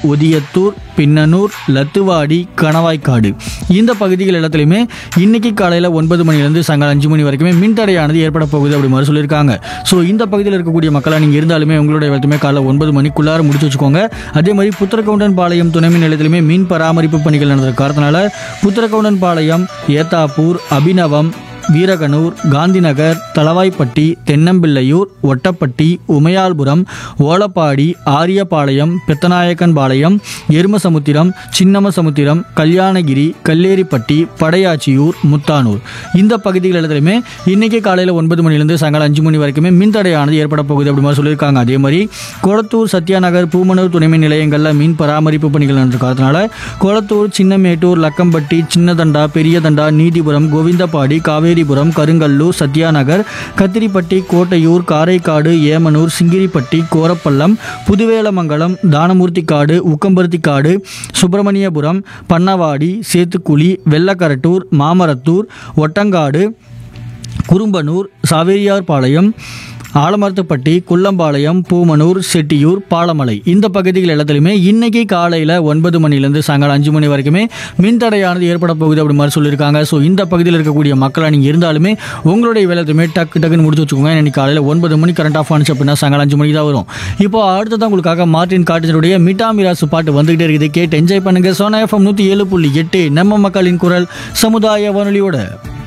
ஒதியத்தூர் பின்னனூர் லத்துவாடி கணவாய்க்காடு இந்த பகுதிகள் எல்லாத்துலேயுமே இன்னைக்கு காலையில் ஒன்பது மணிலேருந்து சாயங்காலம் அஞ்சு மணி வரைக்குமே மின்தடையானது ஏற்பட போகுது அப்படி மாதிரி சொல்லியிருக்காங்க ஸோ இந்த பகுதியில் இருக்கக்கூடிய மக்களாக நீங்கள் இருந்தாலுமே உங்களுடைய எல்லாத்தையுமே காலைல ஒன்பது மணிக்குள்ளார முடிச்சு வச்சுக்கோங்க அதே மாதிரி புத்திரக்கவுண்டன் பாளையம் துணை மின் நிலையத்திலுமே மின் பராமரிப்பு பணிகள் நடந்த காரணத்தினால புத்திரக்கவுண்டன் பாளையம் ஏத்தாப்பூர் அபிநவம் வீரகனூர் காந்திநகர் தளவாய்ப்பட்டி தென்னம்பிள்ளையூர் ஒட்டப்பட்டி உமையால்புரம் ஓலப்பாடி ஆரியபாளையம் பெத்தநாயக்கன்பாளையம் எருமசமுத்திரம் சின்னமசமுத்திரம் கல்யாணகிரி கல்லேரிப்பட்டி படையாச்சியூர் முத்தானூர் இந்த பகுதிகள் எல்லாத்துலையுமே இன்னைக்கு காலையில் ஒன்பது மணிலேருந்து சாயங்காலம் அஞ்சு மணி வரைக்குமே மின்தடையானது ஏற்பட போகுது அப்படி மாதிரி சொல்லியிருக்காங்க அதே மாதிரி கொளத்தூர் சத்யாநகர் பூமனூர் துணைமின் நிலையங்களில் மின் பராமரிப்பு பணிகள் நடந்த காரணத்தினால கொளத்தூர் சின்னமேட்டூர் லக்கம்பட்டி சின்னதண்டா பெரியதண்டா நீதிபுரம் கோவிந்தபாடி காவேரிபுரம் கருங்கல்லூர் சத்யாநகர் கத்திரிப்பட்டி கோட்டையூர் காரைக்காடு ஏமனூர் சிங்கிரிப்பட்டி கோரப்பள்ளம் புதுவேலமங்கலம் தானமூர்த்திக்காடு உக்கம்பருத்திக்காடு சுப்பிரமணியபுரம் பன்னவாடி சேத்துக்குழி வெள்ளக்கரட்டூர் மாமரத்தூர் ஒட்டங்காடு குறும்பனூர் சாவேரியார்பாளையம் ஆலமரத்துப்பட்டி குள்ளம்பாளையம் பூமனூர் செட்டியூர் பாலமலை இந்த பகுதிகள் எல்லாத்துலையுமே இன்னைக்கு காலையில் ஒன்பது மணிலேருந்து சாயங்காலம் அஞ்சு மணி வரைக்குமே மின்தடையானது ஏற்பட போகுது அப்படி மாதிரி சொல்லியிருக்காங்க ஸோ இந்த பகுதியில் இருக்கக்கூடிய மக்களாக நீங்கள் இருந்தாலுமே உங்களுடைய வேலையுமே டக்கு டக்குன்னு முடிச்சு வச்சுக்கோங்க இன்னைக்கு காலையில் ஒன்பது மணி கரண்ட் ஆஃப் ஆனிச்சு அப்படின்னா சாயங்காலம் அஞ்சு மணிக்கு தான் வரும் இப்போ அடுத்ததான் உங்களுக்காக மார்டின் காட்டினுடைய மிட்டா மிராசு பாட்டு வந்துகிட்டே இருக்குது கேட்டு என்ஜாய் பண்ணுங்க சோனா எஃப்எம் நூற்றி ஏழு புள்ளி எட்டு நம்ம மக்களின் குரல் சமுதாய வானொலியோட